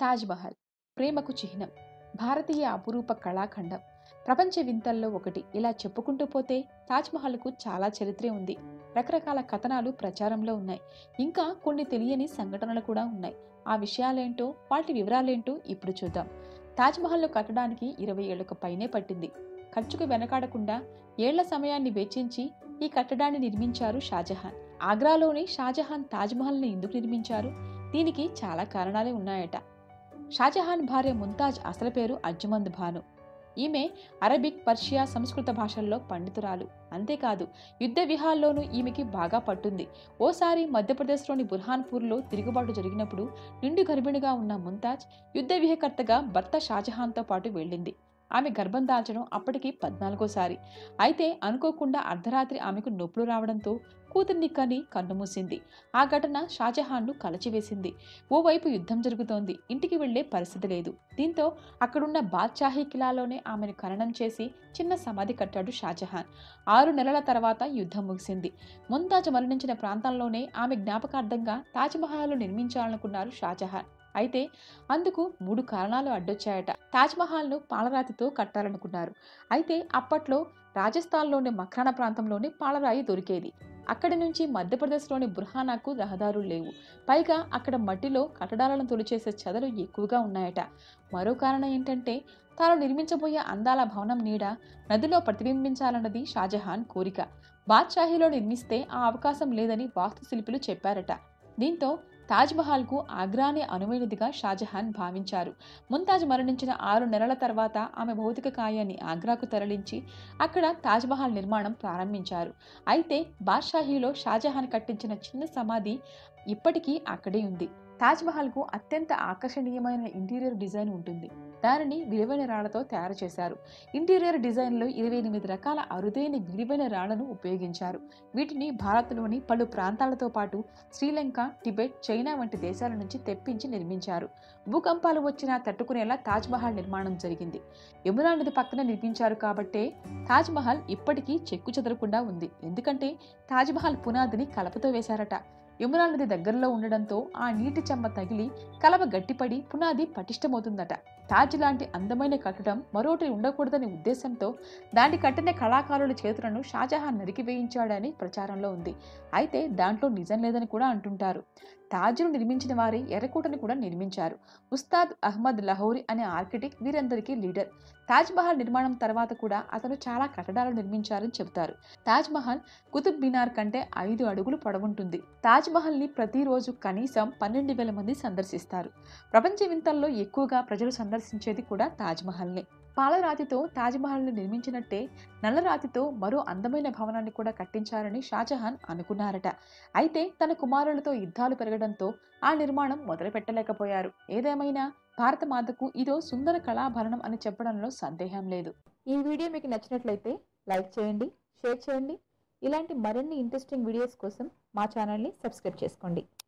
తాజ్మహల్ ప్రేమకు చిహ్నం భారతీయ అపురూప కళాఖండం ప్రపంచ వింతల్లో ఒకటి ఇలా చెప్పుకుంటూ పోతే తాజ్మహల్కు చాలా చరిత్రే ఉంది రకరకాల కథనాలు ప్రచారంలో ఉన్నాయి ఇంకా కొన్ని తెలియని సంఘటనలు కూడా ఉన్నాయి ఆ విషయాలేంటో వాటి వివరాలేంటో ఇప్పుడు చూద్దాం తాజ్మహల్ను కట్టడానికి ఇరవై ఏళ్లకు పైనే పట్టింది ఖర్చుకు వెనకాడకుండా ఏళ్ల సమయాన్ని వెచ్చించి ఈ కట్టడాన్ని నిర్మించారు షాజహాన్ ఆగ్రాలోని షాజహాన్ తాజ్మహల్ని ఎందుకు నిర్మించారు దీనికి చాలా కారణాలే ఉన్నాయట షాజహాన్ భార్య ముంతాజ్ అసలు పేరు అజ్మంద్ భాను ఈమె అరబిక్ పర్షియా సంస్కృత భాషల్లో పండితురాలు అంతేకాదు యుద్ధ విహాల్లోనూ ఈమెకి బాగా పట్టుంది ఓసారి మధ్యప్రదేశ్లోని బుర్హాన్పూర్లో తిరుగుబాటు జరిగినప్పుడు నిండు గర్భిణిగా ఉన్న ముంతాజ్ యుద్ధ విహకర్తగా భర్త షాజహాన్తో పాటు వెళ్ళింది ఆమె గర్భం దాల్చడం అప్పటికి పద్నాలుగోసారి అయితే అనుకోకుండా అర్ధరాత్రి ఆమెకు నొప్పులు రావడంతో కూతుర్ని కని కన్నుమూసింది ఆ ఘటన షాజహాన్ను కలచివేసింది ఓవైపు యుద్ధం జరుగుతోంది ఇంటికి వెళ్లే పరిస్థితి లేదు దీంతో అక్కడున్న బాద్షాహీ కిలాలోనే ఆమెను ఖననం చేసి చిన్న సమాధి కట్టాడు షాజహాన్ ఆరు నెలల తర్వాత యుద్ధం ముగిసింది ముంతాజ్ మరణించిన ప్రాంతంలోనే ఆమె జ్ఞాపకార్థంగా తాజ్మహల్ నిర్మించాలనుకున్నారు షాజహాన్ అయితే అందుకు మూడు కారణాలు అడ్డొచ్చాయట తాజ్మహల్ను పాలరాతితో కట్టాలనుకున్నారు అయితే అప్పట్లో రాజస్థాన్లోని మక్రాన ప్రాంతంలోని పాలరాయి దొరికేది అక్కడి నుంచి మధ్యప్రదేశ్లోని బుర్హానాకు రహదారులు లేవు పైగా అక్కడ మట్టిలో కట్టడాలను తొలిచేసే చెదలు ఎక్కువగా ఉన్నాయట మరో కారణం ఏంటంటే తాను నిర్మించబోయే అందాల భవనం నీడ నదిలో ప్రతిబింబించాలన్నది షాజహాన్ కోరిక బాద్షాహీలో నిర్మిస్తే ఆ అవకాశం లేదని వాస్తుశిల్పులు చెప్పారట దీంతో తాజ్మహల్కు ఆగ్రానే అనువైనదిగా షాజహాన్ భావించారు ముంతాజ్ మరణించిన ఆరు నెలల తర్వాత ఆమె భౌతిక కాయాన్ని ఆగ్రాకు తరలించి అక్కడ తాజ్మహల్ నిర్మాణం ప్రారంభించారు అయితే బాద్షాహీలో షాజహాన్ కట్టించిన చిన్న సమాధి ఇప్పటికీ అక్కడే ఉంది తాజ్మహల్కు అత్యంత ఆకర్షణీయమైన ఇంటీరియర్ డిజైన్ ఉంటుంది దానిని విలువైన రాళ్లతో తయారు చేశారు ఇంటీరియర్ డిజైన్లో ఇరవై ఎనిమిది రకాల అరుదైన విలువైన రాళ్లను ఉపయోగించారు వీటిని భారత్లోని పలు ప్రాంతాలతో పాటు శ్రీలంక టిబెట్ చైనా వంటి దేశాల నుంచి తెప్పించి నిర్మించారు భూకంపాలు వచ్చినా తట్టుకునేలా తాజ్మహల్ నిర్మాణం జరిగింది యమునా నది పక్కన నిర్మించారు కాబట్టే తాజ్మహల్ ఇప్పటికీ చెక్కు చెదరకుండా ఉంది ఎందుకంటే తాజ్మహల్ పునాదిని కలపతో వేశారట యమునా నది దగ్గరలో ఉండడంతో ఆ నీటి చెమ్మ తగిలి కలవ గట్టిపడి పునాది పటిష్టమవుతుందట తాజ్ లాంటి అందమైన కట్టడం మరోటి ఉండకూడదనే ఉద్దేశంతో దాన్ని కట్టిన కళాకారుల చేతులను షాజహాన్ నరికివేయించాడని ప్రచారంలో ఉంది అయితే దాంట్లో నిజం లేదని కూడా అంటుంటారు తాజ్ను నిర్మించిన వారి ఎర్రకోటను కూడా నిర్మించారు ఉస్తాద్ అహ్మద్ లహోరి అనే ఆర్కిటెక్ట్ వీరందరికీ లీడర్ తాజ్మహల్ నిర్మాణం తర్వాత కూడా అతను చాలా కట్టడాలు నిర్మించారని చెబుతారు తాజ్మహల్ కుతుబ్ మినార్ కంటే ఐదు అడుగులు పొడవుంటుంది తాజ్మహల్ని ప్రతిరోజు కనీసం పన్నెండు వేల మంది సందర్శిస్తారు ప్రపంచ వింతల్లో ఎక్కువగా ప్రజలు సందర్శించేది కూడా తాజ్మహల్నే పాలరాతితో తాజ్మహల్ని నిర్మించినట్టే నల్లరాతితో మరో అందమైన భవనాన్ని కూడా కట్టించారని షాజహాన్ అనుకున్నారట అయితే తన కుమారులతో యుద్ధాలు పెరగడంతో ఆ నిర్మాణం మొదలుపెట్టలేకపోయారు ఏదేమైనా భారత మాతకు ఇదో సుందర కళాభరణం అని చెప్పడంలో సందేహం లేదు ఈ వీడియో మీకు నచ్చినట్లయితే లైక్ చేయండి షేర్ చేయండి ఇలాంటి మరిన్ని ఇంట్రెస్టింగ్ వీడియోస్ కోసం మా ఛానల్ని సబ్స్క్రైబ్ చేసుకోండి